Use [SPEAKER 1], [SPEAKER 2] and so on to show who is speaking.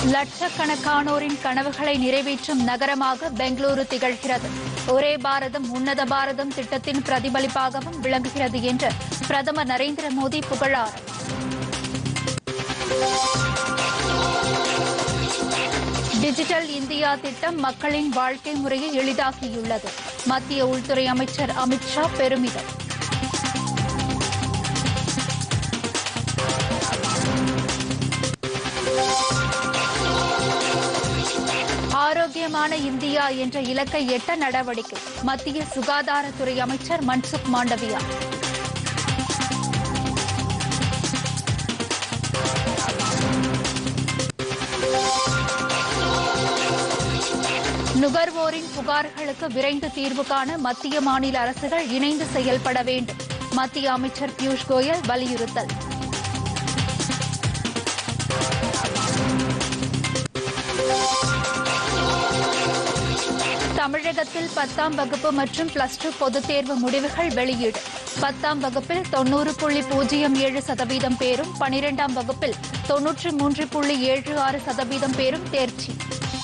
[SPEAKER 1] லட்சக்கணக்கானோரின் கனவுகளை நிறைவேற்றும் நகரமாக பெங்களூரு திகழ்கிறது ஒரே பாரதம் உன்னத பாரதம் திட்டத்தின் பிரதிபலிப்பாகவும் விளங்குகிறது என்று பிரதமர் நரேந்திர மோடி புகழாரம் டிஜிட்டல் இந்தியா திட்டம் மக்களின் வாழ்க்கை முறையை எளிதாக்கியுள்ளது மத்திய உள்துறை அமைச்சர் அமித்ஷா பெருமிதம் ஆரோக்கியமான இந்தியா என்ற இலக்கை எட்ட நடவடிக்கை மத்திய சுகாதாரத்துறை அமைச்சர் மன்சுக் மாண்டவியா நுகர்வோரின் புகார்களுக்கு விரைந்து தீர்வு காண மத்திய மாநில அரசுகள் இணைந்து செயல்பட வேண்டும் மத்திய அமைச்சர் பியூஷ் கோயல் வலியுறுத்தல் தமிழகத்தில் பத்தாம் வகுப்பு மற்றும் பிளஸ் டூ பொதுத் தேர்வு முடிவுகள் வெளியீடு பத்தாம் வகுப்பில் தொன்னூறு புள்ளி பூஜ்ஜியம் ஏழு சதவீதம் பேரும் பனிரெண்டாம் வகுப்பில் தொன்னூற்று மூன்று புள்ளி ஏழு ஆறு சதவீதம் பேரும் தேர்ச்சி